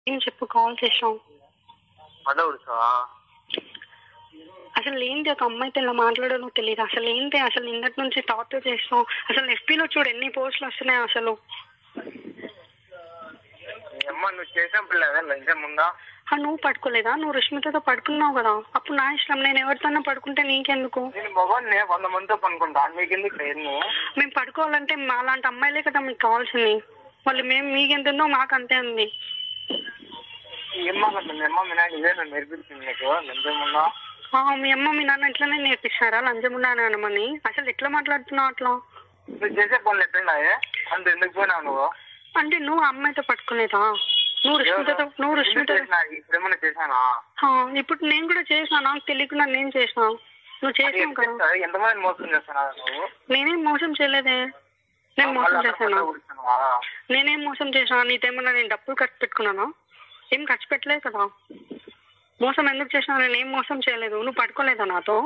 ఏం చెప్పు కాల్ చేసావు మళ్ళీ ఉడుసావా అసలు ఏంటి ఒక అమ్మాయితో ఇలా మాట్లాడను తెలియదు అసలు ఏంటి అసలు నిన్నటి నుంచి టార్చర్ చేస్తావు అసలు ఎఫ్పీలో చూడు ఎన్ని పోస్టులు వస్తున్నాయి అసలు అమ్మ నువ్వు చేసిన పిల్లవే లంచం ఉందా ఆ, నువ్వు పడుకోలేదా నువ్వు రష్మితతో పడుకున్నావు కదా అప్పుడు నా ఇష్టం నేను ఎవరితోనో పడుకుంటే నీకెందుకు నేను మగవాడిని వంద మందితో పనుకుంటా మీకెందుకు లేదు నువ్వు మేము పడుకోవాలంటే మా లాంటి అమ్మాయిలే కదా మీకు కావాల్సింది మళ్ళీ మేము మీకెంత ఉందో మాకు అంతే ఉంది ఏం మాట్లాడుతుంది అమ్మ మీ నాయన ఇదే నన్ను నేర్పిస్తుంది నీకు లంచం ఉందా ఆ, మీ అమ్మ మీ నాన్న ఇట్లనే నేర్పిస్తారా లంచముండా అని అనమని అసలు ఎట్లా మాట్లాడుతున్నావు అట్లా నువ్వు చేసే పనులు ఎట్లున్నాయే అంత ఎందుకు పోయినావు నువ్వు అంటే నువ్వు ఆ అమ్మాయితో పట్టుకునేదా నువ్వు రష్మితతో నువ్వు ఎందుకు రష్మితో చేసినా? ఇప్పుడేమన్నా చేశానా ఆ, ఇప్పుడు నేను కూడా చేసిన నాకు తెలియకుండా నేను చేసిన నువ్వు అది చేసావు ఎంత కదా చేస్తావు? ఎంతమంది మోసం చేస్తున్నావు నువ్వు నేనేం మోసం చేయలేదే నేను మోసం మళ్ళీ చేశాను అక్కడ కూర్చున్నావా? నేనేం మోసం చేశాను నీతేమన్నా నేను డబ్బులు ఖర్చు పెట్టుకున్నానా ఏం ఖర్చు పెట్టలేదు కదా మోసం ఎందుకు చేసినా నేను ఏం మోసం చేయలేదు నువ్వు పడుకోలేదా నాతో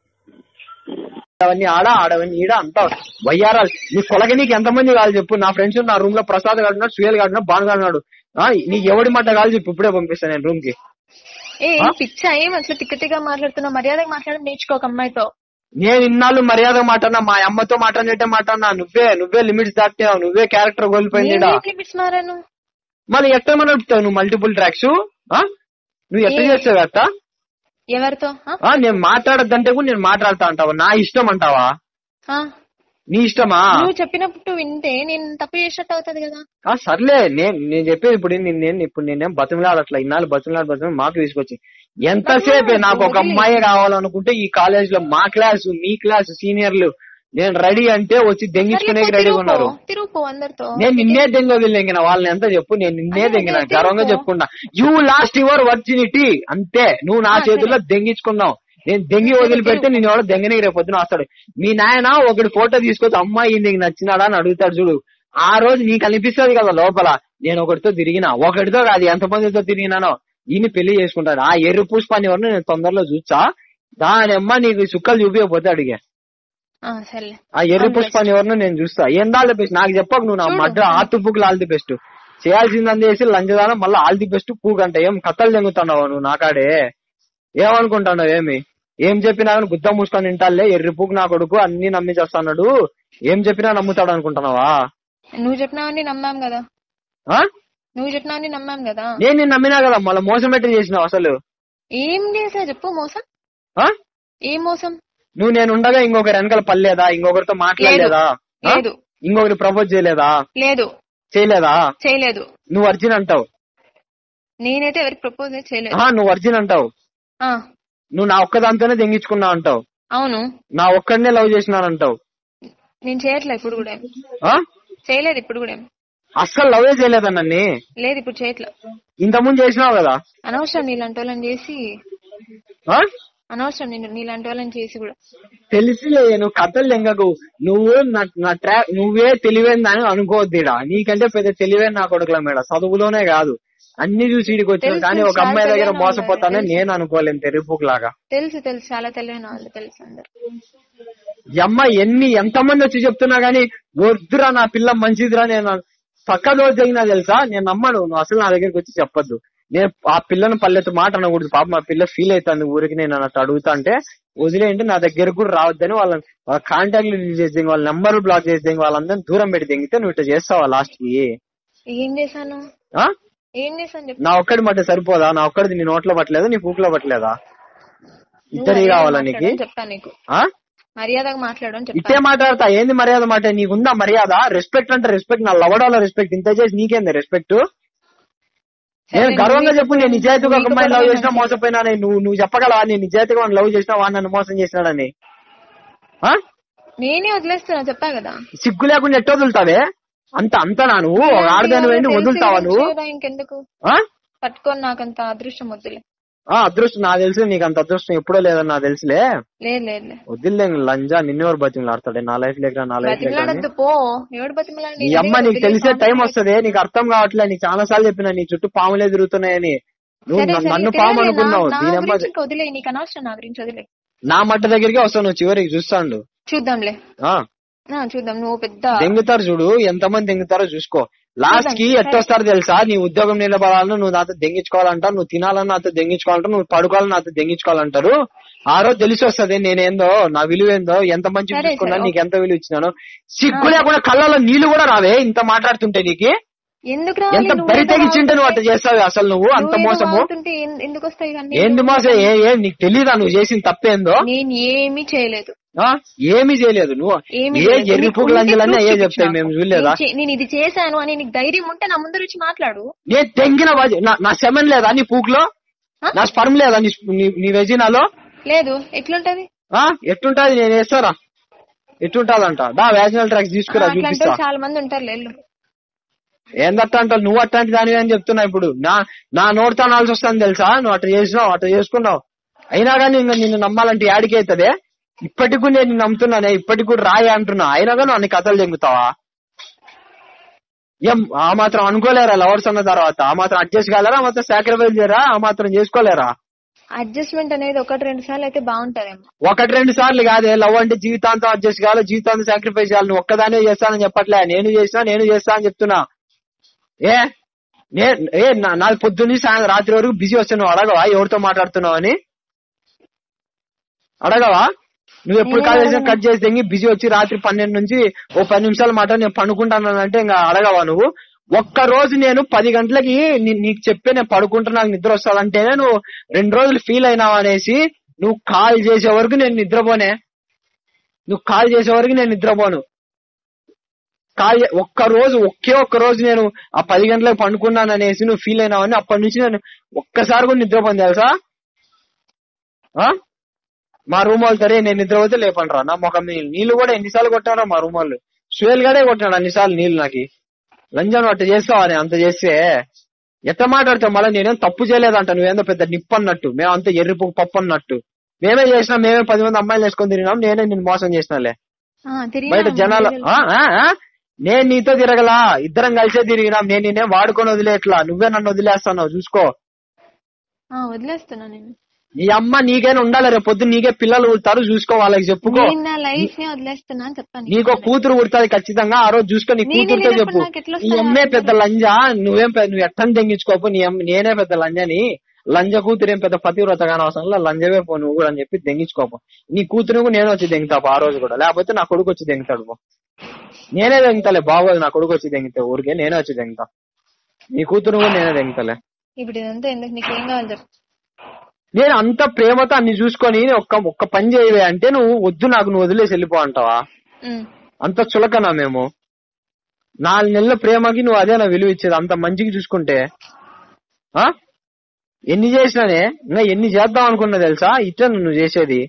అవన్నీ ఆడ ఆడవన్నీ ఈడ అంతా వయ్యారాలు నీ కొలగ నీకు ఎంతమంది కావాలి చెప్పు నా ఫ్రెండ్స్ నా రూమ్ లో ప్రసాద్ గాడున్నాడు సుయల్ గాడున్నాడు బాను గాడున్నాడు ఆ, నీకు ఎవడి మాట కావాలి చెప్పు ఇప్పుడే పంపిస్తాను నేను రూమ్ కి ఏ ఏం పిచ్చా ఏం అట్లా తిక్క తిక్క మాట్లాడుతున్నావు మర్యాదగా మాట్లాడడం నేర్చుకో ఒక అమ్మాయితో నేను ఇన్నాళ్ళు మర్యాద మాట్లాడినా మా అమ్మతో మాట్లాడినట్టే మాట్లాడినా నువ్వే నువ్వే లిమిట్స్ దాటావు నువ్వే క్యారెక్టర్ కోల్పోయింది ఈడ. నేను లిమిట్స్ మారాను మళ్ళీ ఎట్లా నడుపుతావు నువ్వు మల్టిపుల్ ట్రాక్స్ నువ్వు ఎట్లా ఏ- చేస్తావు అత్త ఎవరితో ఆ? ఆ, నేను మాట్లాడద్దంటే కూడా నేను మాట్లాడతా అంటావా నా ఇష్టం అంటావా ఆ? నీ ఇష్టమా నువ్వు చెప్పినప్పుడు వింటే నేను తప్పు చేసినట్టు అవుతుంది కదా ఆ సర్లే నేను నేను చెప్పేది ఇప్పుడు నేను నేను ఇప్పుడు నేనేం బతిమలాడట్లా ఇన్నాళ్ళు బతిమలాడు బతిమలాడు మాకు తీసుకొచ్చి ఎంతసేపే నాకు ఒక అమ్మాయి కావాలనుకుంటే ఈ కాలేజ్ లో మా క్లాస్ మీ క్లాస్ సీనియర్లు నేను రెడీ అంటే వచ్చి దెంగించుకునే రెడీగా ఉన్నారు తిరుగుపో అందరితో నేను నిన్నే దెంగ వదిలింగిన వాళ్ళని ఎంత చెప్పు నేను నిన్నే అదే, దెంగిన అదే, గర్వంగా తెలుసు. చెప్పుకున్నా యూ లాస్ట్ యువర్ వర్జినిటీ అంతే నువ్వు నా ఆ, చేతుల్లో దెంగించుకున్నావు నేను దెంగి వదిలిపెడితే నేను ఎవడో దెంగనికి రేపు పొద్దున వస్తాడు మీ నాయన ఒకటి ఫోటో తీసుకొచ్చి అమ్మాయి నీకు నచ్చినాడా అని అడుగుతాడు చూడు ఆ రోజు నీకు అనిపిస్తుంది కదా లోపల నేను ఒకటితో తిరిగినా ఒకటితో కాదు ఎంతమందితో తిరిగినానో ఈయన పెళ్లి చేసుకుంటాడు ఆ ఎర్ర పుష్పాన్ని ఎవరిని నేను తొందరలో చూచా దాని అమ్మ నీకు సుక్కలు చూపించకపోతే అడిగా ఆ, సర్లే ఆ ఎర్ర All the పుష్పాన్ని ఎవరినో నేను చూస్తా ఏం దాల్ ది బెస్ట్ నాకు చెప్పకు నువ్వు నా చూడు. మధ్య ఆతుపుకులు ఆల్ ది బెస్ట్ చేయాల్సింది చేసి లంచదానం మళ్ళీ ఆల్ ది బెస్ట్ కూగంట ఏం కథలు జంగుతున్నావు నువ్వు నాకాడే ఏమనుకుంటున్నావు ఏమి ఏం చెప్పినా కానీ గుద్ద మూసుకొని తింటాలే ఎర్రి పూకు నా కొడుకు అన్ని నమ్మి చేస్తాడు ఏం చెప్పినా నమ్ముతాడు అనుకుంటున్నావా నువ్వు చెప్పినావని నమ్మాం కదా ఆ? నువ్వు చెప్పినావని నమ్మాం కదా నేను నిన్ను నమ్మినా కదా మళ్ళీ మోసం పెట్టి చేసినావు అసలు ఏం చేసా చెప్పు మోసం ఆ? ఏం మోసం నువ్వు నేను ఉండగా ఇంకొకరి వెనకాల పల్లేదా ఇంకొకరితో మాట్లాడలేదా ఆ? లేదు ఇంకొకరి ప్రపోజ్ చేయలేదా లేదు చేయలేదా చేయలేదు నువ్వు అర్జున్ అంటావు నేనైతే ఎవరికి ప్రపోజ్ చేయలేదు ఆ, నువ్వు అర్జున్ అంటావు ఆ, నువ్వు నా ఒక్కదాంతోనే దెంగించుకున్నావు అంటావు అవును నా ఒక్కడనే లవ్ చేసినాను అంటావు నేను చేయట్లే ఇప్పుడు కూడా ఏం. ఆ? చేయలేదు ఇప్పుడు కూడా ఏం. అస్సలు లవే చేయలేదా నన్ను లేదు ఇప్పుడు చేయట్లే ఇంతకుముందు చేసినావు కదా అనవసరం నీలాంటి వాళ్ళని చేసి ఆ? అనవసరం నేను నీలాంటి వాళ్ళని చేసి కూడా తెలిసిలే నువ్వు కథలు లెంగకు నువ్వు నా నా ట్రా నువ్వే తెలివైందని అనుకోవద్దు ఈడ నీకంటే పెద్ద తెలివైన నా కొడుకుల మేడ చదువులోనే కాదు అన్ని చూసి ఇడికి వచ్చిన తెలుసు, కానీ ఒక చాలా అమ్మాయి దగ్గర తెలివైన మోసపోతానే వాళ్ళు, నేను అనుకోలేను తెరిపుకు లాగా తెలుసు తెలుసు చాలా తెలివైన వాళ్ళు తెలుసు అందరు ఈ అమ్మాయి ఎన్ని ఎంతమంది వచ్చి చెప్తున్నా గానీ వద్దురా నా పిల్ల మంచిదిరా నేను పక్క రోజు జరిగినా తెలుసా నేను నమ్మను నువ్వు అసలు నా దగ్గరికి వచ్చి చెప్పొద్దు నేను ఆ పిల్లను పల్లెత్తు మాట అనకూడదు పాప మా పిల్ల ఫీల్ అవుతుంది ఊరికి నేను అన్నట్టు అడుగుతా అంటే వదిలేయంటే నా దగ్గరకు కూడా రావద్దని వాళ్ళ వాళ్ళ కాంటాక్ట్లు రిలీజ్ చేసి వాళ్ళ నెంబర్ బ్లాక్ చేసి వాళ్ళందరినీ దూరం పెట్టి దింగితే నువ్వు ఇట్లా చేస్తావా లాస్ట్ కి ఏం చేశాను ఆ? ఏం చేశాను చెప్పు నా ఒక్కడి మట్ట సరిపోదా నా ఒక్కడిది నీ నోట్లో పట్టలేదా నీ పూకులో పట్టలేదా నువ్వు ఇద్దరి మర్యాదగా కావాలా నీకు మాట్లాడని చెప్పాను నీకు ఆ మర్యాదగా మాట్లాడని ఇట్టే చెప్పాను మాట్లాడతా ఏంది మర్యాద మాట నీకుందా మర్యాద రెస్పెక్ట్ అంటే రెస్పెక్ట్ నా లవడాల రెస్పెక్ట్ ఇంత చేసి నీకేంది రెస్పెక్ట్ నేను సరే, గర్వంగా నువ్వు చెప్పు నేను నీకు నిజాయితీగా ఒక నీకు అమ్మాయిని లవ్ పడదు చేసినా మంచిది. మోసపోయినా అని నువ్వు నువ్వు చెప్పగలవా నేను నిజాయితీగా వాడిని లవ్ చేసినా వాడు నన్ను మోసం చేసినాడని ఆ? నేనే వదిలేస్తున్నా చెప్పా కదా సిగ్గు లేకుండా ఎట్ట వదులుతావే అంత అంత నా నువ్వు ఒక ఆడదాని వెళ్ళి తెలిసి వదులుతావా నువ్వు తెలిసి కదా ఇంకెందుకు ఆ? పట్టుకొని నాకంత అదృష్టం వద్దులే ఆ అదృష్టం నాకు తెలుసు నీకు అంత అదృష్టం ఎప్పుడో లేదని నాకు తెలుసులే లేదు లేదులే వదిలే లంజా నిన్నెవరు బతిమలాడతాడే నా లైఫ్ లేక నా లైఫ్ లేక బతిమలాడద్దు పో ఎవడు బతిమలాడి నీ అమ్మ నీకు తెలిసే టైం వస్తది నీకు అర్థం కావట్లే నీకు చాలా సార్లు చెప్పిన నీ చుట్టూ పాములే తిరుగుతున్నాయని నువ్వు నన్ను- నన్ను పాము అనుకున్నావు దీని అమ్మ వదిలే నీకు అనవసరం నా గురించి వదిలే నా మట్ట దగ్గరికి వస్తావు నువ్వు చివరికి చూస్తాండు చూద్దాంలే ఆ ఆ, చూద్దాం నువ్వు పెద్ద దెంగుతారు చూడు ఎంతమంది దెంగుతారో చూసుకో లాస్ట్ కి చూద్దాం. ఎట్టొస్తారు తెలుసా నీ ఉద్యోగం నిలబడాలను నువ్వు నాతో దెంగించుకోవాలంటావు నువ్వు తినాలని నాతో దెంగించుకోవాలంటావు నువ్వు పడుకోవాలని నాతో దెంగించుకోవాలంటారు ఆ రోజు తెలిసి వస్తుంది నేనేందో నా విలువ ఏందో ఎంత మంచి సరే, చూసుకున్నాను సరే, నీకు ఎంత విలువ ఇచ్చినాను సిగ్గు లేకుండా కళ్ళలో నీళ్లు కూడా రావే ఇంత మాట్లాడుతుంటే నీకు ఎందుకు రావాలి? ఎంత నువ్వు బరి ఏదో తెగించింటే నువ్వు అట్లా చేస్తావు అసలు నువ్వు అంత నువ్వు ఏదో మోసము వాగుతుంటే ఎన్- ఎందుకు వస్తాయి ఇవన్నీ? ఏంది మోసం ఏ ఏ నీకు తెలీదా నువ్వు చేసిన తప్పేందో నేను ఏమీ చేయలేదు ఆ ఏమీ చేయలేదు నువ్వు ఏమీ ఏ చేయలేదు. ఎర్రి నీకు పువ్వులు ఉంటే అంజలన్నీ proof అయ్యే చూపించు చెప్తాయి నాకు. మేము చూడలేదా నేను చే- నేను ఇది చేశాను అని నీకు ధైర్యం ఉంటే నా ముందర వచ్చి మాట్లాడు నేను తెంగిన వాజి- నా- నా సెమెన్ లేదా నీ పూకులో ఆ? నా స్పర్మ్ లేదా నీ నీ- నీ వెజినాలో లేదు ఎట్లుంటది ఆ ఎట్టుంటది నేను వేస్తారా ఎట్టుంటదంట దా వ్యాజినల్ ట్రాక్స్ తీసుకురా అట్లాంటి చూపిస్తా వాళ్ళు చాలా మంది ఉంటారు వెళ్ళు ఏందట్ట అంటావు నువ్వు అట్లాంటి దానివి అని చెప్తున్నా ఇప్పుడు నా నా నోటితో అనాల్సి వస్తుంది తెలుసా నువ్వు అట్లా చేసినావు అట్లా చేసుకున్నావు అయినా కానీ ఇంకా నిన్ను నమ్మాలంటే యాడికి అవుతుంది ఇప్పటికి కూడా నేను నిన్ను నమ్ముతున్నానే ఇప్పటికి కూడా రాయి అంటున్నా అయినా కానీ అన్ని కథలు చెంగుతావా ఏం ఆ మాత్రం అనుకోలేరా లవర్స్ అన్న తర్వాత ఆ మాత్రం అడ్జస్ట్ కాలేరా ఆ మాత్రం సాక్రిఫైస్ చేయరా ఆ మాత్రం చేసుకోలేరా అడ్జస్ట్మెంట్ అనేది ఒకటి రెండు సార్లు అయితే బాగుంటదేమో ఒకటి రెండు సార్లు కాదే లవ్ అంటే జీవితాంతం అడ్జస్ట్ కావాలి జీవితాంతం సాక్రిఫైస్ చేయాలి నువ్వు ఒక్కదానే చేస్తానని చెప్పట్లే నేను చేసినా నేను చేస్తా అని చెప్తున్నా ఏ నే ఏ నా- నాది పొద్దున్న సాయంత్రం రాత్రి వరకు బిజీ వస్తే నువ్వు అడగవా ఎవరితో మాట్లాడుతున్నావు అని అడగవా నువ్వు ఎప్పుడు కాల్ చేసినా కట్ చేసి తెంగి బిజీ వచ్చి రాత్రి పన్నెండు నుంచి ఓ పది నిమిషాలు మాట నేను పనుకుంటానంటే ఇంకా అడగవా నువ్వు ఒక్క రోజు నేను పది గంటలకి నీ- నీకు చెప్పే నేను పడుకుంటా నాకు నిద్ర వస్తాదంటేనే నువ్వు రెండు రోజులు ఫీల్ అయినావు అనేసి నువ్వు కాల్ చేసే వరకు నేను నిద్రపోనే నువ్వు కాల్ చేసే వరకు నేను నిద్రపోను కాల్ చే- ఒక్క రోజు ఒకే ఒక్క రోజు నేను ఆ పది గంటలకు పండుకున్నాను అనేసి నువ్వు ఫీల్ అయినావని అప్పటి నుంచి నేను ఒక్కసారి కూడా నిద్రపోను తెలుసా ఆ? మా రూమ్ వాళ్ళు సరే నేను నిద్రపోతే లేపండ్రా నా ముఖం మీద నీళ్లు. నీళ్లు కూడా ఎన్నిసార్లు కొట్టారా మా రూమ్ వాళ్ళు సువేల్ గడే కొట్టాడు అన్నిసార్లు నీళ్లు నాకు లంజాను అట్ట చేస్తావా నేను అంత చేస్తే ఎట్ట మాట్లాడతావు మళ్ళీ నేనేం తప్పు చేయలేదంట నువ్వేందో పెద్ద నిప్పు అన్నట్టు మేము అంత ఎర్రిపు పప్పు అన్నట్టు మేమే చేసినా మేమే పది మంది అమ్మాయిలు వేసుకొని తిరిగినాం నేనే నిన్ను మోసం చేసినాలే ఆ, తిరిగినా బయట జనాలు ముందు ఆ, ఆ, ఆ? నేను నీతో తిరగలా ఇద్దరం కలిసే తిరిగినాం నేను నేనే వాడుకొని వదిలేట్లా నువ్వే నన్ను వదిలేస్తున్నావు చూసుకో ఆ, వదిలేస్తున్నా నేను నీ అమ్మ నీకైనా ఉండాలి రేపు పొద్దున్న నీకే పిల్లలు పుడతారు చూసుకో వాళ్ళకి చెప్పుకో నేను నా లైఫ్ ని వదిలేస్తున్నా అని చెప్తాను నీకు ఒక కూతురు పుడుతుంది ఖచ్చితంగా ఆ రోజు చూసుకో నీ నేనే కూతురుతో లేనప్పుడు చెప్పు నాకు ఎట్లా నీ వస్తాయి అమ్మే ఆ పెద్ద లంజా నువ్వేం పెద్ద- నువ్వు ఎట్టని తెంగించుకోపు నీ అమ్మ నేనే పెద్ద లంజని లంజ కూతురు ఏం పెద్ద పతివ్రత కాని అవసరం లేదు లంజవే పో నువ్వు కూడా అని చెప్పి దెంగించుకోపు నీ కూతురు కూడా నేను వచ్చి దెంగుతా పో ఆ రోజు కూడా లేకపోతే నా కొడుకు వచ్చి దెంగుతాడు పో నేనే దెంగుతాలే బాగోదు నా కొడుకు వచ్చి దెంగితే ఊరికే నేనే వచ్చి దెంగుతా నీ కూతురు కూడా నేనే దెంగుతాలే ఇప్పుడు ఇదంతా ఎందుకు నీకు ఏం కావాలి చెప్పు నేను అంత ప్రేమతో అన్ని చూసుకొని ఒక్క ఒక్క పని చేయవే అంటే నువ్వు వద్దు నాకు నువ్వు వదిలేసి వెళ్ళిపో అంటావా ఉమ్. అంత చులకనా మేము నాలుగు నెలల ప్రేమకి నువ్వు అదే నా విలువ ఇచ్చేది అంత మంచిగా చూసుకుంటే ఆ ఎన్ని చేసినానే ఇంకా ఎన్ని చేద్దాం అనుకున్నా తెలుసా ఇట్లా నువ్వు చేసేది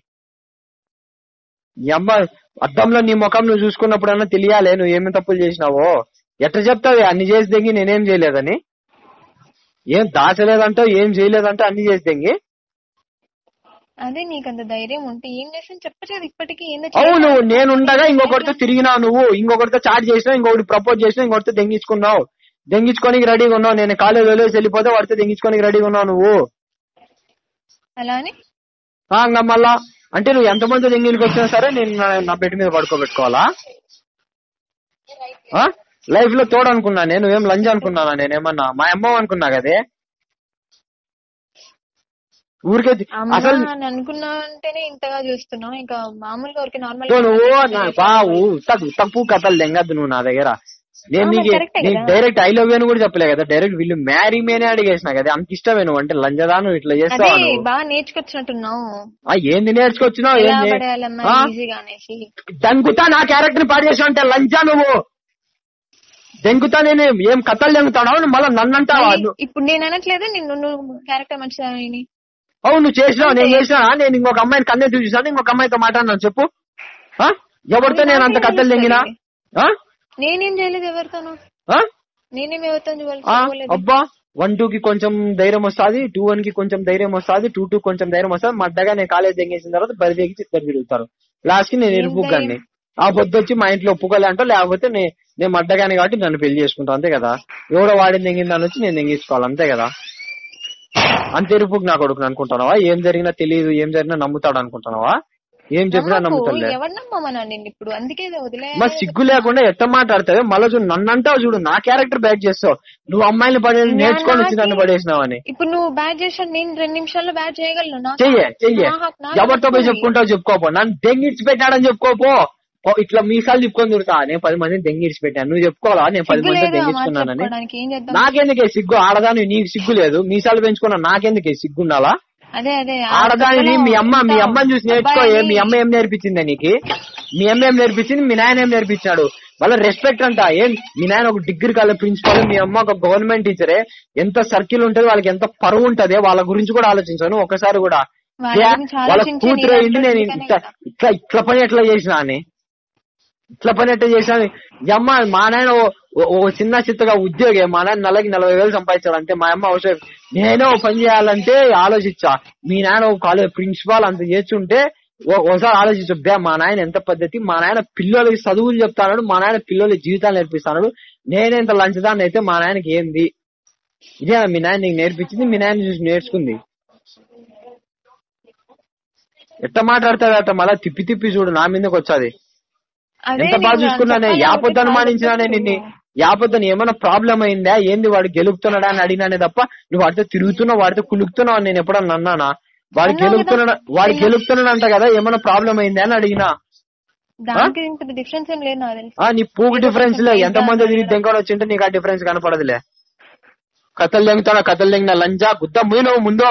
ఈ అమ్మ అద్దంలో నీ ముఖం నువ్వు చూసుకున్నప్పుడన్నా తెలియాలే నువ్వు ఏమి తప్పులు చేసినావో ఎట్లా చెప్తావే అన్ని చేసి దెంగి నేనేం చేయలేదని ఏం దాచలేదంటావు ఏం చేయలేదంటే అన్ని చేసి దెంగి అదే నీకు అంత ధైర్యం ఉంటే ఏం చేసాను చెప్పలేదు ఇప్పటికీ ఏందో అవును నేను ఉండగా ఇంకొకరితో తిరిగినావు నువ్వు ఇంకొకరితో చాట్ చేసినావు ఇంకొకటి ప్రపోజ్ చేసినావు ఇంకొకరితో దెంగించుకున్నావు దెంగించుకోనికి రెడీగా ఉన్నావు నేను కాలేజ్ వదిలేసి వెళ్ళిపోతే వాడితో దెంగించుకోనికి రెడీగా ఉన్నావు నువ్వు అలా అని ఆ, ఇంకా మళ్ళా అంటే నువ్వు ఎంతమంది దెంగిలికి వచ్చినా సరే నేను నా- నా బెడ్ మీద పడుకోబెట్టుకోవాలా లైఫ్ లో తోడు అనుకున్నా నేను ఏం లంచ్ అనుకున్నానా నేనేమన్నా మా అమ్మ అనుకున్నా కదే ఊరికే తి- అమ్మా అసలు అని అనుకున్నా అంటేనే ఇంతగా చూస్తున్నావు ఇంకా మామూలుగా ఊరికి నార్మల్ నువ్వు నువ్వు నా బావు తగ్గు తప్పు కథలు దెంగద్దు నువ్వు నా దగ్గర నేను అవును, నీకు కరెక్టే నీకు కదా. డైరెక్ట్ ఐ లవ్ అని కూడా చెప్పలే కదా డైరెక్ట్ వీళ్ళు మ్యారీ మేనే అడిగేసిన కదా అంత ఇష్టమే నువ్వు అంటే లంజదా నువ్వు ఇట్లా అదే చేస్తావా నువ్వు బాగా నేర్చుకొచ్చినట్టున్నావు ఆ, ఏంది నేర్చుకొచ్చినావు ఎలా ఏంది పడేయాలమ్మా ఆ? ఈజీగా అనేసి దెంకుతా నా క్యారెక్టర్ ని పాడు చేసావు అంటే లంజా నువ్వు దెంకుతా నేను ఏం కథలు దెంగుతావు నువ్వు మళ్ళీ నన్ను అంటావా మళ్ళీ నువ్వు- ఇప్పుడు నేను అనట్లేదు నిన్ను నువ్వు క్యారెక్టర్ మంచిదని అవును నువ్వు చేసినావు నేను చేసినా నేను ఇంకొక అమ్మాయిని కన్నే చూసాను ఇంకొక అమ్మాయితో మాట్లాడినాను చెప్పు ఆ? ఎవరితో నేను అంత కథలు దెంగినా ఆ? నేనేం చేయలేదు ఎవరితోనూ ఆ? నేనేం ఎవరితో ఆ, అబ్బా వన్ టూ కి కొంచెం ధైర్యం వస్తుంది టూ వన్ కి కొంచెం ధైర్యం వస్తుంది టూ టూ కొంచెం ధైర్యం వస్తుంది మడ్డగా నేను కాలేజ్ దెంగేసిన తర్వాత బరిదేకి ఇద్దరు తిరుగుతారు లాస్ట్ కి నేను ఏం ఇరుపుగాన్ని ధైర్యం? ఆ పొద్దు వచ్చి మా ఇంట్లో ఒప్పుకోలే అంటో లేకపోతే నే- నేను మడ్డగాని కాబట్టి నన్ను పెళ్లి చేసుకుంటాను అంతే కదా ఎవడో వాడిని దెంగిన దాని వచ్చి నేను దెంగించుకోవాలి అంతే కదా అంతే ఇరుపుకు నా కొడుకు అనుకుంటున్నావా ఏం జరిగినా తెలియదు ఏం జరిగినా నమ్ముతాడు అనుకుంటున్నావా ఏం చెప్పినా నమ్మకు. నమ్ముతాలే ఎవరు నమ్మమన్నా నిన్ను ఇప్పుడు అందుకే వదిలే మరి సిగ్గు లేకుండా ఎట్ట మాట్లాడతావే మళ్ళీ చూడు నన్ను అంటావు చూడు నా క్యారెక్టర్ బ్యాక్ చేస్తావు నువ్వు అమ్మాయిని పడే నేర్చుకొని వచ్చి నన్ను పడేసినావని ఇప్పుడు నువ్వు బ్యాట్ చేసావు నేను రెండు నిమిషాల్లో బ్యాట్ చేయగలను నాకు- చెయ్యే చెయ్యే నా హక్కు- నాకు ఎవరితో పోయి హక్కు ఉంది. చెప్పుకుంటావు చెప్పుకోపో నన్ను దెంగిడ్చి పెట్టాడని చెప్పుకోపో ఓ, ఇట్లా మీసాలు చెప్పుకొని తిడతా నేను పది మందిని దెంగిడ్చి పెట్టాను నువ్వు చెప్పుకోవాలా నేను పది సిగ్గు మంది లేదు ఆ మాట దెంగించుకున్నానని చెప్పుకోవడానికి ఏం చేద్దాం నాకెందుకే సిగ్గు ఆడదాని నీకు సిగ్గు లేదు మీసాలు పెంచుకున్నా నాకెందుకే సిగ్గు ఉండాలా అదే అదే ఆ ఆడదానిని మీ అమ్మ మీ చెప్తావు. అమ్మని చూసి నేర్చుకో ఏ, అబ్బాయిని- మీ అమ్మ ఏం నేర్పించింది నీకు మీ అమ్మ ఏం నేర్పించింది మీ నాయన ఏం నేర్పించాడు వాళ్ళ రెస్పెక్ట్ అంట ఏం మీ నాయన ఒక డిగ్రీ కాలేజ్ ప్రిన్సిపల్ మీ అమ్మ ఒక గవర్నమెంట్ టీచరే ఎంత సర్కిల్ ఉంటది వాళ్ళకి ఎంత పరువు ఉంటది వాళ్ళ గురించి కూడా ఆలోచించాను ఒకసారి కూడా వాళ్ళ ఏ, గురించి వాళ్ళ ఆలోచించి కూతురు నీ అయింది నేను దాంట్లో ఇట్లా ఇట్లా ఇట్లా పని ఎట్లా చేసినా అని ఇట్లా పని ఎట్లా చేసినా ఈ అమ్మ మా నాయన ఓ- ఓ- ఓ చిన్న చిత్తగా ఉద్యోగి మా నాయన నెలకి నలభై వేలు సంపాదించాడు అంతే మా అమ్మ అవసరం నేనే ఓ పని చేయాలంటే ఆలోచించా మీ నాయన ఒక కాలేజ్ ప్రిన్సిపాల్ అంత చేస్తుంటే ఓ- ఒకసారి ఆలోచించు బే మా నాయన ఎంత పద్ధతి మా నాయన పిల్లలకి చదువులు చెప్తాడు మా నాయన పిల్లలకి జీవితాలు నేర్పిస్తాడు నేనే ఇంత లంచదాన్ని అయితే మా నాయనకి ఏంది ఇదే మీ నాయన నీకు నేర్పించింది మీ నాయన చూసి నేర్చుకుంది ఎట్ట మాట్లాడతాడు అట్ట మళ్ళా తిప్పి తిప్పి చూడు నా మీదకి వచ్చాది అదే ఎంత బాగా నేను చూసుకున్నానే చెప్పాలి యాపొద్దు అనుకుంటే అనుమానించినానే చెప్పు. నిన్ను యాపొద్దని ఏమైనా ప్రాబ్లం అయిందా ఏంది వాడు గెలుపుతున్నాడా అని అడిగినానే తప్ప నువ్వు వాడితో తిరుగుతున్నావు వాడితో కులుకుతున్నావు అని నేను ఎప్పుడన్నా అన్నానా వాడు అన్నావు గెలుపుతున్నాడు కదా. వాడు గెలుపుతున్నాడు అంట కదా ఏమైనా ప్రాబ్లం అయిందా అని అడిగినా దానికి ఇంత డిఫరెన్స్ ఏం లేదు నాకు తెలిసి ఆ నీ పూకు ఏదో డిఫరెన్స్ లే కొంచెం ఎంత మంది ఏదో తిరిగి దెంకొని వచ్చింటే నీకు ఆ డిఫరెన్స్ కనపడదులే కథలు దెంగుతాడా కథలు దెంగిన లంజా గుద్ద నువ్వు ముందో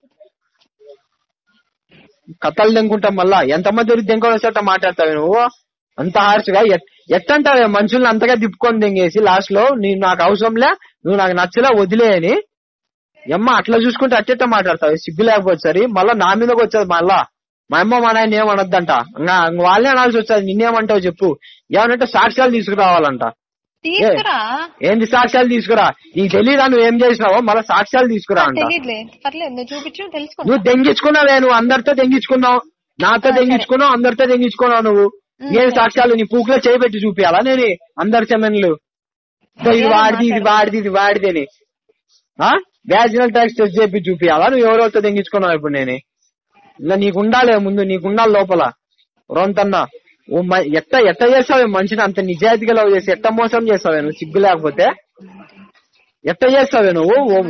కథలు దెంగుంటాం మళ్ళా ఎంత మంది తిరిగి దెంకొని వచ్చేట మాట్లాడతావు నువ్వు అంత హార్ష్ గా ఎట్- ఎట్టంటావే మనుషుల్ని అంతగా తిప్పుకొని దెంగేసి లాస్ట్ లో నీ నాకు అవసరంలే నువ్వు నాకు నచ్చలే వదిలే అని ఎమ్మ అట్లా చూసుకుంటే అట్టెట్ట మాట్లాడతావు సిగ్గు లేకపోతే సరి మళ్ళా నా మీదకి వచ్చేది మళ్ళా మా అమ్మ మా నాయన ఏమనొద్దంట ఇంకా ఇంక వాళ్ళే అనాల్సి వచ్చేది నిన్నేమంటావు చెప్పు ఏమనంటే సాక్ష్యాలు తీసుకురావాలంట తీసుకురా ఏంది సాక్ష్యాలు తీసుకురా నీకు తెలియదా నువ్వు ఏం చేసినావో మళ్ళీ సాక్ష్యాలు తీసుకురా అంట తెలియదులే పర్లేదు నువ్వు చూపించు తెలుసుకుంటా నువ్వు దెంగించుకున్నావే నువ్వు అందరితో దెంగించుకున్నావు నాతో సరే. దెంగించుకున్నావు అందరితో దెంగించుకున్నావు నువ్వు ఉమ్, ఏం సరే. సాక్ష్యాలు నీ పూకులో చేయబెట్టి చూపియాలా నేను అందరి చెమెన్లు ఇదో ఇది ఏదో వాడిది ఇది మాట్లాడు. వాడిది ఇది వాడిది అని వ్యాజినల్ ట్యాక్స్ టెస్ట్ చేపి చూపియాలా నువ్వు ఎవరెవరితో దెంగించుకున్నావు ఇప్పుడు నేను ఇలా నీకు ఉండాలి ముందు నీకు ఉండాలి లోపల రొంతన్నా ఓ మ- ఎట్ట ఎట్ట చేస్తావే మనిషిని అంత నిజాయితీగా లవ్ చేసి ఎట్ట మోసం చేస్తావే నువ్వు సిగ్గు లేకపోతే ఎట్ట చేస్తావే నువ్వు ఓ-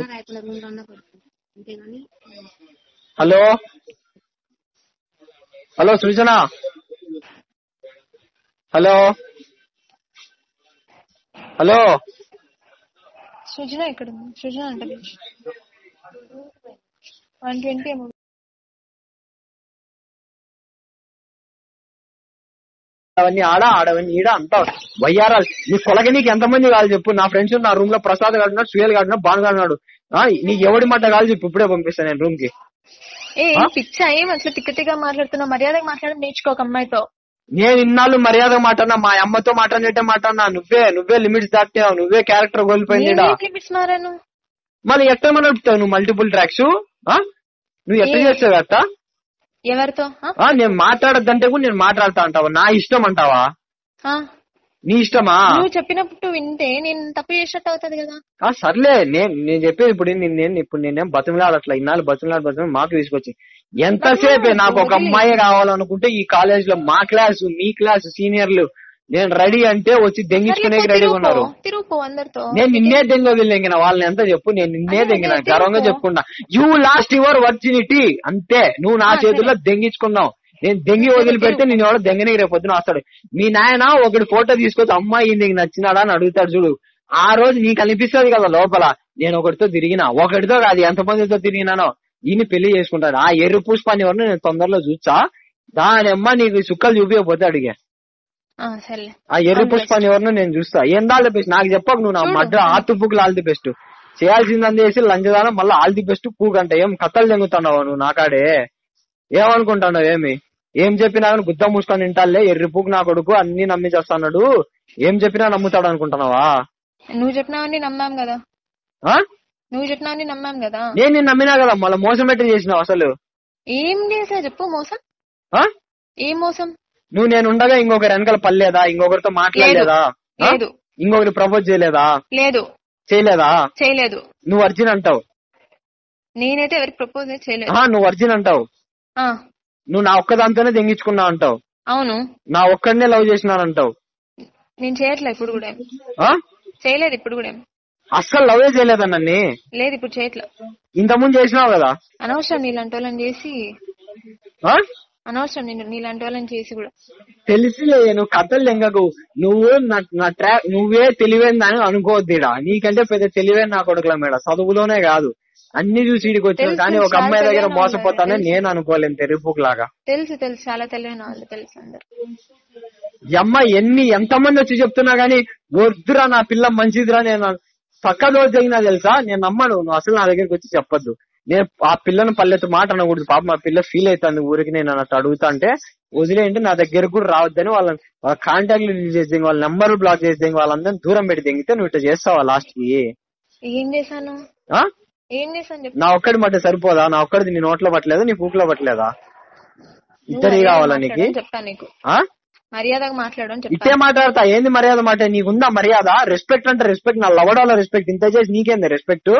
hello hello Srujana hello hello Srujana ఇక్కడ ఉంది సృజన అంటే వన్ ట్వంటీ ఏమో అవన్నీ ఆడ ఆడవన్నీ ఈడ అంతా వయ్యారాలు నీ కొలగ నీకు ఎంతమంది కావాలి చెప్పు నా ఫ్రెండ్స్ నా రూమ్ లో ప్రసాద్ గాడున్నాడు సుయేల్ గాడున్నాడు బాను గాడున్నాడు ఆ, నీకు ఎవడి మాట కావాలి చెప్పు ఇప్పుడే పంపిస్తాను నేను రూమ్ కి ఏ ఆ? పిచ్చా ఏం అసలు తిక్క తిక్క మాట్లాడుతున్నావు మర్యాదగా మాట్లాడడం నేర్చుకో ఒక అమ్మాయితో నేను ఇన్నాళ్ళు మర్యాద మాట్లాడినా మా అమ్మతో మాట్లాడినట్టే మాట్లాడినా నువ్వే నువ్వే లిమిట్స్ దాటినావు నువ్వే క్యారెక్టర్ కోల్పోయింది ఈడ. లిమిట్స్ మారాను మళ్ళీ ఎట్ట నడుపుతావు నువ్వు మల్టిపుల్ ట్రాక్స్ నువ్వు ఎట్ట ఏ- చేస్తావు అట్ట ఎవరితో ఆ? ఆ, నేను మాట్లాడద్దంటే కూడా నేను మాట్లాడతా అంటావా నా ఇష్టం అంటావా ఆ? నీ ఇష్టమా నువ్వు చెప్పినప్పుడు వింటే నేను తప్పు చేసినట్టు అవుతుంది కదా ఆ సర్లే నేను నేను చెప్పేది ఇప్పుడు నేను నేను ఇప్పుడు నేనేం బతిమలాడు అట్లా ఇన్నాళ్ళు బతిమలాడు బతిమలాడు మాకు తీసుకొచ్చి ఎంతసేపే నాకు ఒక అమ్మాయి కావాలనుకుంటే ఈ కాలేజ్ లో మా క్లాస్ మీ క్లాస్ సీనియర్లు నేను రెడీ అంటే వచ్చి దెంగించుకునే సర్లే, పో, రెడీగా తిరుగు ఉన్నారు పో, తిరుగు పో అందరితో నేను నిన్నే దెంగదిల్లింగిన వాళ్ళని ఎంత చెప్పు నేను నిన్నే అదే, దెంగిన అదే, గర్వంగా తెలుసు. చెప్పుకున్నా యూ లాస్ట్ యువర్ వర్జినిటీ అంతే నువ్వు నా ఆ, సరే. చేతుల్లో దెంగించుకున్నావు నేను దెంగి సరే, వదిలిపెడితే తెలుసు. నేను ఎవడో దెంగనికి రేపు పొద్దున వస్తాడు మీ నాయన ఒకటి ఫోటో తీసుకొచ్చి అమ్మాయి నీకు నచ్చినాడా అని అడుగుతాడు చూడు ఆ రోజు నీకు అనిపిస్తుంది కదా లోపల నేను ఒకటితో తిరిగినా ఒకటితో కాదు ఎంతమందితో తిరిగినానో ఈయన పెళ్లి చేసుకుంటాడు ఆ ఎర్ర పుష్పాన్ని ఎవరిని నేను తొందరలో చూసా దాని అమ్మ నీకు సుక్కలు చూపించకపోతే అడిగా ఆ, సర్లే ఆ ఎర్ర All the పుష్పాన్ని ఎవరినో నేను చూస్తా ఏం ఆల్ ది బెస్ట్ నాకు చెప్పకు నువ్వు నా చూడు. మధ్య ఆతుపుకులు ఆల్ ది బెస్ట్ చేయాల్సిందని చేసి లంచదానం మళ్ళీ ఆల్ ది బెస్ట్ కూకంట ఏం కథలు తెంగుతున్నావు నువ్వు నాకాడే ఏమనుకుంటున్నావు ఏమి ఏం చెప్పినా కానీ గుద్ద మూసుకొని తింటాలే ఎర్రి పూకు నా కొడుకు అన్ని నమ్మి చేస్తాడు ఏం చెప్పినా నమ్ముతాడు అనుకుంటున్నావా నువ్వు చెప్పినావని నమ్మాం కదా ఆ? నువ్వు చెప్పినావని నమ్మాం కదా నేను నిన్ను నమ్మినా కదా మళ్ళీ మోసం పెట్టి చేసినావు అసలు ఏం చేసా చెప్పు మోసం ఆ? ఏం మోసం నువ్వు నేను ఉండగా ఇంకొకరి వెనకాల పల్లేదా ఇంకొకరితో మాట్లాడలేదా ఆ? లేదు ఇంకొకరి ప్రపోజ్ చేయలేదా లేదు చేయలేదా చేయలేదు నువ్వు అర్జున్ అంటావు నేనైతే ఎవరికి ప్రపోజ్ చేయలేదు ఆ, నువ్వు అర్జున్ అంటావు ఆ, నువ్వు నా ఒక్కదాంతోనే దెంగించుకున్నా అంటావు అవును నా ఒక్కడనే లవ్ చేసినాను అంటావు నేను చేయట్లే ఇప్పుడు కూడా ఏం. ఆ? చేయలేదు ఇప్పుడు కూడా ఏం. అస్సలు లవే చేయలేదన్నీ లేదు ఇప్పుడు చేయట్లే ఇంతకుముందు చేసినావు కదా అనవసరం నీలాంటి వాళ్ళని చేసి ఆ? అనవసరం నేను నీలాంటి వాళ్ళని చేసి కూడా తెలిసిలే నువ్వు కథలు లెంగకు నువ్వు నా- నా ట్రా నువ్వే తెలివైందని అనుకోవద్దుడా నీకంటే పెద్ద తెలివైన నా కొడుకుల మేడ చదువులోనే కాదు అన్ని చూసి ఇడికి వచ్చిన తెలుసు, కానీ ఒక చాలా అమ్మాయి దగ్గర తెలివైన మోసపోతానే వాళ్ళు, నేను అనుకోలేను తెరిపుకు లాగా తెలుసు తెలుసు చాలా తెలివైన వాళ్ళు తెలుసు అందరు ఈ అమ్మాయి ఎన్ని ఎంతమంది వచ్చి చెప్తున్నా గానీ వద్దురా నా పిల్ల మంచిదిరా నేను పక్కదో జరిగినా తెలుసా నేను నమ్మను నువ్వు అసలు నా దగ్గరికి వచ్చి చెప్పొద్దు నేను ఆ పిల్లను పల్లెత్తు మాట అనకూడదు పాప మా పిల్ల ఫీల్ అవుతుంది ఊరికి నేను అన్నట్టు అడుగుతా అంటే వదిలేయండి నా దగ్గరకు కూడా రావద్దని వాళ్ళ వాళ్ళ కాంటాక్ట్లు రిలీజ్ చేసి వాళ్ళ నెంబర్ బ్లాక్ చేసి వాళ్ళందరినీ దూరం పెట్టి దిగితే నువ్వు ఇట్లా చేస్తావా లాస్ట్ కి ఏం చేశాను ఆ? ఏం చేశాను చెప్పు నా ఒక్కడి మట్టి సరిపోదా నా ఒక్కడిది నీ నోట్లో పట్టలేదా నీ పూకులో పట్టలేదా నువ్వు ఇద్దరి మర్యాదగా కావాలా నీకు మాట్లాడు అని చెప్పాను నీకు ఆ మర్యాదగా మాట్లాడు అని ఇట్టే చెప్పాను మాట్లాడతా ఏంది మర్యాద మాట నీకుందా మర్యాద రెస్పెక్ట్ అంటే రెస్పెక్ట్ నా లవడాల రెస్పెక్ట్ ఇంత చేసి నీకేంది రెస్పెక్ట్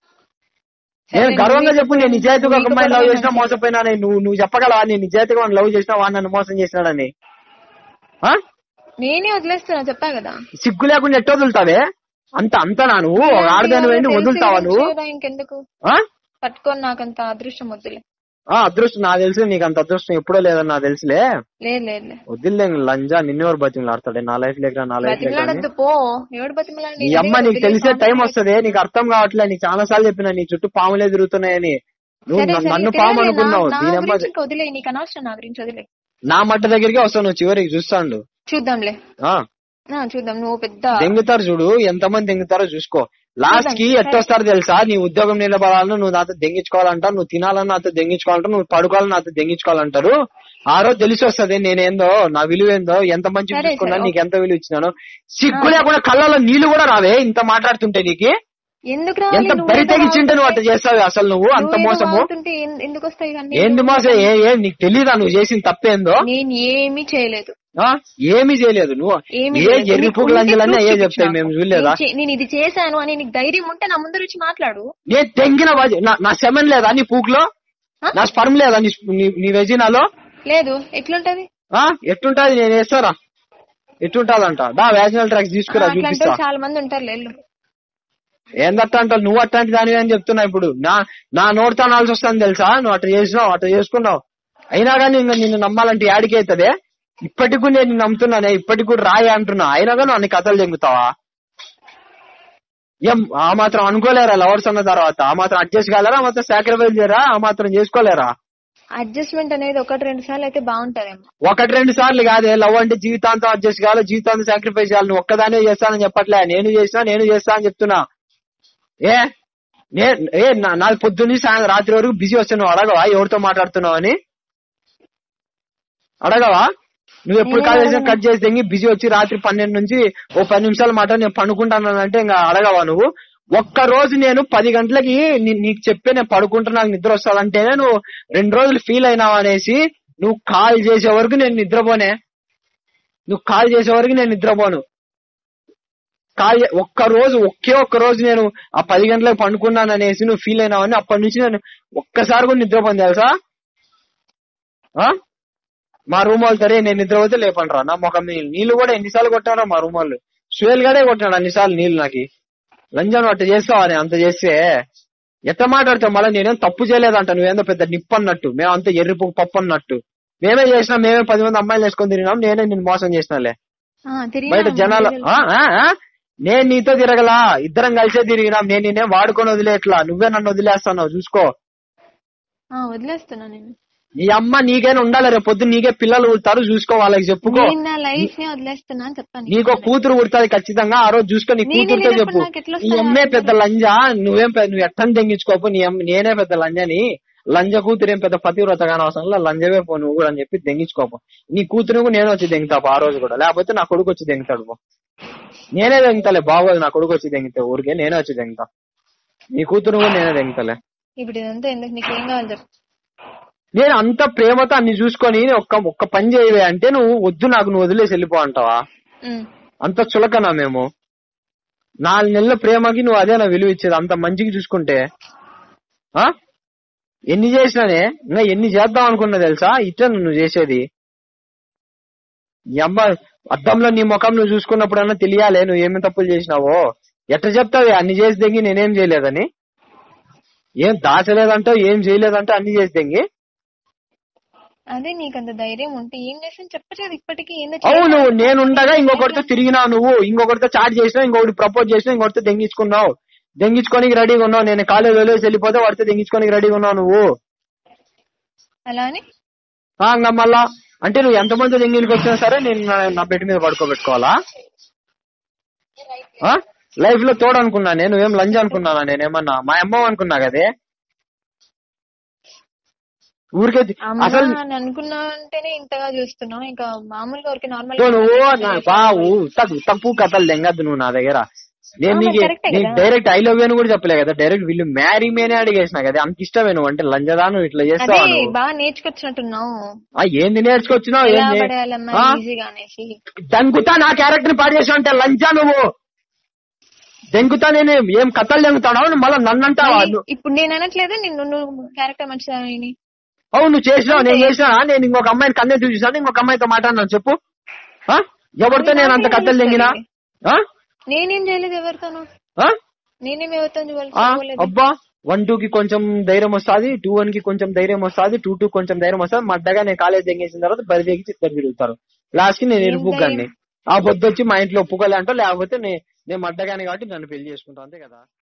నేను సరే, గర్వంగా నీకు చెప్పు నేను నిజాయితీగా ఒక నీకు అమ్మాయిని లవ్ పడవే చేసినా మంచిది. మోసపోయినా అని నువ్వు నువ్వు చెప్పగలవా నేను నిజాయితీగా వాడిని లవ్ చేసినా వాడు నన్ను మోసం చేసినాడని ఆ? నేనే వదిలేస్తున్నా చెప్పా కదా సిగ్గు లేకుండా ఎట్ట వదులుతావే అంత అంతనా నువ్వు ఒక ఆడదాని వెండి తెలిసి వదులుతావా నువ్వు ఉంచేదా ఇంకెందుకు ఆ? పట్టుకొని నాకంత అదృష్టం వద్దులే ఆ అదృష్టం నాకు తెలిసి నీకు అంత అదృష్టం ఎప్పుడో లేదని నాకు తెలుసులే లేదు లేదు వదిలే లంజా నిన్నెవరు బతిమలాడతాడే నా లైఫ్ లేక నా లైఫ్ లేక అని. బతిమలాడద్దు పో ఎవడు బతిమలాడు నీ అమ్మ నీకు తెలిసే టైం వస్తది నీకు అర్థం కావట్లే నీకు చాలా సార్లు చెప్పిన నీ చుట్టూ పాములే తిరుగుతున్నాయని నువ్వు నన్ను- నన్ను పాము అనుకున్నావు దీని అమ్మ వదిలే నీకు అనవసరం నా గురించి వదిలే నా మట్ట దగ్గరికి వస్తావు నువ్వు చివరికి చూస్తాండు చూద్దాంలే ఆ ఆ, చూద్దాం నువ్వు పెద్ద దెంగుతారు చూడు ఎంతమంది దెంగుతారో చూసుకో లాస్ట్ కి ఎట్టొస్తారు తెలుసా నీ ఉద్యోగం నిలబడాలని నువ్వు నాతో దెంగించుకోవాలంటావు నువ్వు తినాలని నాతో దెంగించుకోవాలంటావు నువ్వు పడుకోవాలని నాతో దెంగించుకోవాలంటారు ఆ రోజు తెలిసి వస్తుంది నేనేందో నా విలువ ఏందో ఎంత మంచి సరే, చూసుకున్నా సరే, నీకు ఎంత విలువ ఇచ్చినాను సిగ్గు లేకుండా కళ్ళలో నీళ్లు కూడా రావే ఇంత మాట్లాడుతుంటే నీకు ఎందుకు రావాలి? ఎంత నువ్వు బరి ఏదో తెగించింటే నువ్వు అట్లా వాగుతుంటే- చేస్తావు అసలు నువ్వు అంత నువ్వు ఏదో మోసము వాగుతుంటే ఎన్- ఎందుకు వస్తాయి ఇవన్నీ ఏంది మోసం ఏ ఏం నీకు తెలీదా నువ్వు చేసిన తప్పేందో నేను ఏమీ చేయలేదు ఆ ఏమీ చేయలేదు నువ్వు ఏమీ ఏ చేయలేదు. ఎర్రి నీకు పువ్వులు ఉంటే అంజలన్నీ proof అయ్యే చూపించు చెప్తాయి నాకు. మేము చూడలేదా నేను చే- నేను ఇది చేశాను అని నీకు ధైర్యం ఉంటే నా ముందర వచ్చి మాట్లాడు నేను తెంగిన వాజి- నా- నా సెమెన్ లేదా నీ పూకులో ఆ? నా స్పర్మ్ లేదా నీ నీ- నీ వెజినాలో లేదు ఎట్లుంటది ఆ ఎట్టుంటది నేను వేస్తారా ఎట్టుంటదంట దా వ్యాజినల్ ట్రాక్స్ తీసుకురా అట్లాంటి చూపిస్తా వాళ్ళు చాలా మంది ఉంటారు వెళ్ళు ఏందట్ట అంటావు నువ్వు అట్లాంటి దానివి అని చెప్తున్నా ఇప్పుడు నా నా నోటితో అనాల్సి వస్తుంది తెలుసా నువ్వు అట్లా చేసినావు అట్లా చేసుకున్నావు అయినా కానీ ఇంకా నిన్ను నమ్మాలంటే యాడికి అవుతుంది ఇప్పటికి కూడా నేను నిన్ను నమ్ముతున్నానే ఇప్పటికి కూడా రాయి అంటున్నా అయినా కానీ అన్ని కథలు చెంగుతావా ఏం ఆ మాత్రం అనుకోలేరా లవర్స్ అన్న తర్వాత ఆ మాత్రం అడ్జస్ట్ కాలేరా ఆ మాత్రం సాక్రిఫైస్ చేయరా ఆ మాత్రం చేసుకోలేరా అడ్జస్ట్మెంట్ అనేది ఒకటి రెండు సార్లు అయితే బాగుంటదేమో ఒకటి రెండు సార్లు కాదే లవ్ అంటే జీవితాంతం అడ్జస్ట్ కావాలి జీవితాంతం సాక్రిఫైస్ చేయాలి నువ్వు ఒక్కదానే చేస్తానని చెప్పట్లే నేను చేసినా నేను చేస్తా అని చెప్తున్నా ఏ నే ఏ నా- నాది పొద్దున్నీ సాయంత్రం రాత్రి వరకు బిజీ వస్తే నువ్వు అడగవా ఎవరితో మాట్లాడుతున్నావు అని అడగవా నువ్వు ఎప్పుడు కాల్ చేసినా కట్ చేసి తెంగి బిజీ వచ్చి రాత్రి పన్నెండు నుంచి ఓ పది నిమిషాలు మాట నేను పనుకుంటానంటే ఇంకా అడగవా నువ్వు ఒక్క రోజు నేను పది గంటలకి నీ- నీకు చెప్పే నేను పడుకుంటా నాకు నిద్ర వస్తుందంటేనే నువ్వు రెండు రోజులు ఫీల్ అయినావు అనేసి నువ్వు కాల్ చేసే వరకు నేను నిద్రపోనే నువ్వు కాల్ చేసే వరకు నేను నిద్రపోను కాల్ చే- ఒక్క రోజు ఒకే ఒక్క రోజు నేను ఆ పది గంటలకు పండుకున్నాను అనేసి నువ్వు ఫీల్ అయినావని అప్పటి నుంచి నేను ఒక్కసారి కూడా నిద్రపోను తెలుసా ఆ? మా రూమ్ వాళ్ళు సరే నేను నిద్రపోతే లేపండ్రా నా ముఖం నీళ్ళు నీళ్ళు కూడా ఎన్నిసార్లు కొట్టారా మా రూమ్ వాళ్ళు సువేల్ గడే కొట్టాడు అన్నిసార్లు నీళ్ళు నాకు లంజాను అట్ట చేస్తావా నేను అంత చేస్తే ఎట్ట మాట్లాడతావు మళ్ళీ నేనేం తప్పు చేయలేదంట నువ్వేందో పెద్ద నిప్పు అన్నట్టు మేము అంత ఎర్రిపు పప్పు అన్నట్టు మేమే చేసినా మేమే పది మంది అమ్మాయిలు వేసుకొని తిరిగినాం నేనే నిన్ను మోసం చేసినాలే ఆ, తిరిగినా బయట జనాలు ముందు ఆ, ఆ, ఆ? నేను నీతో తిరగలా ఇద్దరం కలిసే తిరిగినాం నేను నేనే వాడుకొని వదిలేట్లా నువ్వే నన్ను వదిలేస్తున్నావు చూసుకో ఆ, వదిలేస్తున్నా నేను నీ అమ్మ నీకైనా ఉండాలి రేపు పొద్దున్న నీకే పిల్లలు పుడతారు చూసుకో వాళ్ళకి చెప్పుకో నేను నా లైఫ్ ని వదిలేస్తున్నా అని చెప్పాను నీకు ఒక కూతురు పుడుతుంది ఖచ్చితంగా ఆ రోజు చూసుకో నీ నేనే కూతురుతో లేనప్పుడు చెప్పు నాకు ఎట్లా నీ వస్తాయి అమ్మే ఆ పెద్ద లంజా నువ్వేం పెద్ద- నువ్వు ఎట్టని తెంగించుకోపు నీ అమ్మ నేనే పెద్ద లంజని లంజ కూతురు ఏం పెద్ద పతివ్రత కాని అవసరం లేదు లంజవే పో నువ్వు కూడా అని చెప్పి దెంగించుకోపు నీ కూతురు కూడా నేను వచ్చి దెంగుతాపు ఆ రోజు కూడా లేకపోతే నా కొడుకు వచ్చి దెంగుతాడు పో. నేనే దెంగుతాలే బాగోదు నా కొడుకు వచ్చి దెంగితే ఊరికే నేనే వచ్చి దెంగుతా నీ కూతురు కూడా నేనే దెంగుతాలే ఇప్పుడు ఇదంతా ఎందుకు నీకు ఏం కావాలి చెప్పు నేను అంత ప్రేమతో అన్ని చూసుకొని ఒక్క ఒక్క పని చేయవే అంటే నువ్వు వద్దు నాకు నువ్వు వదిలేసి వెళ్ళిపో అంటావా ఉమ్. అంత చులకనా మేము నాలుగు నెలల ప్రేమకి నువ్వు అదే నా విలువ ఇచ్చేది అంత మంచిగా చూసుకుంటే ఆ ఎన్ని చేసినానే ఇంకా ఎన్ని చేద్దాం అనుకున్నా తెలుసా ఇట్లా నువ్వు చేసేది ఈ అమ్మ అద్దంలో నీ ముఖం నువ్వు చూసుకున్నప్పుడన్నా తెలియాలే నువ్వు ఏమేమి తప్పులు చేసినావో ఎట్లా చెప్తావి అన్ని చేసి దెంగి నేనేం చేయలేదని ఏం దాచలేదంటావు ఏం చేయలేదంటే అన్ని చేసి దెంగి అదే నీకు అంత ధైర్యం ఉంటే ఏం చేసాను చెప్పలేదు ఇప్పటికీ ఏందో అవును నేనుండగా ఇంకొకరితో తిరిగినావు నువ్వు ఇంకొకరితో చాట్ చేసినావు ఇంకొకటి ప్రపోజ్ చేసినావు ఇంకొకరితో దెంగించుకున్నావు దెంగించుకోనికి రెడీగా ఉన్నావు నేను కాలేజ్ వదిలేసి వెళ్ళిపోతే వాడితో దెంగించుకోనికి రెడీగా ఉన్నావు నువ్వు అలా అని ఆ, ఇంకా మళ్ళా అంటే నువ్వు ఎంతమంది దెంగిలికి వచ్చినా సరే నేను నా- నా బెడ్ మీద పడుకోబెట్టుకోవాలా లైఫ్ లో తోడు అనుకున్నా నేను ఏం లంజ్ అనుకున్నానా నేనేమన్నా మా అమ్మ అనుకున్నా కదే ఊరికే తి- అమ్మా అసలు అని అనుకున్నా అంటేనే ఇంతగా చూస్తున్నావు ఇంకా మామూలుగా ఊరికి నార్మల్ ఇదిగో నువ్వు నా- బావు తప్పు తప్పు కథలు దెంగద్దు నువ్వు నా దగ్గర నేను ఆ, నీకు మరి కరెక్టే నీకు కదా. డైరెక్ట్ ఐ లవ్ అని కూడా చెప్పలే కదా డైరెక్ట్ వీళ్ళు మ్యారీ మేనే అడిగేసిన కదా అంత ఇష్టమే నువ్వు అంటే లంజదా నువ్వు ఇట్లా అదే చేస్తావా నువ్వు బాగా నేర్చుకొచ్చినట్టున్నావు ఆ, ఏంది నేర్చుకొచ్చినావు ఎలా ఏంది పడేయాలమ్మా ఆ? ఈజీగా అనేసి దెంకుతా నా క్యారెక్టర్ ని పాడు చేసావు అంటే లంజా నువ్వు దెంకుతా నేను ఏం కథలు దెంగుతావు మళ్ళీ నన్ను అంటావా మళ్ళీ నువ్వు- ఇప్పుడు నేను అనట్లేదు నిన్ను నువ్వు క్యారెక్టర్ మంచిదని అవును నువ్వు చేసినావు నేను చేసినా నేను ఇంకొక అమ్మాయిని కన్నే చూసాను ఇంకొక అమ్మాయితో మాట్లాడినాను చెప్పు ఆ? ఎవరితో నేను అంత కథలు దెంగినా ఆ? నేనేం చేయలేదు ఎవరితోనూ ఆ? నేనేం ఎవరితో ఆ? అబ్బా వన్ టూ కి కొంచెం ధైర్యం వస్తుంది టూ వన్ కి కొంచెం ధైర్యం వస్తుంది టూ టూ కొంచెం ధైర్యం వస్తుంది మడ్డగా నేను కాలేజ్ దెంగేసిన తర్వాత బరి దిగి ఇద్దరు తిరుగుతారు లాస్ట్ కి నేను ఏం ఇరుపుగాన్ని ధైర్యం? ఆ పొద్దు వచ్చి మా ఇంట్లో ఒప్పుకోలే అంటో లేకపోతే నే- నేను మడ్డగాని కాబట్టి నన్ను పెళ్లి చేసుకుంటాను అంతే కదా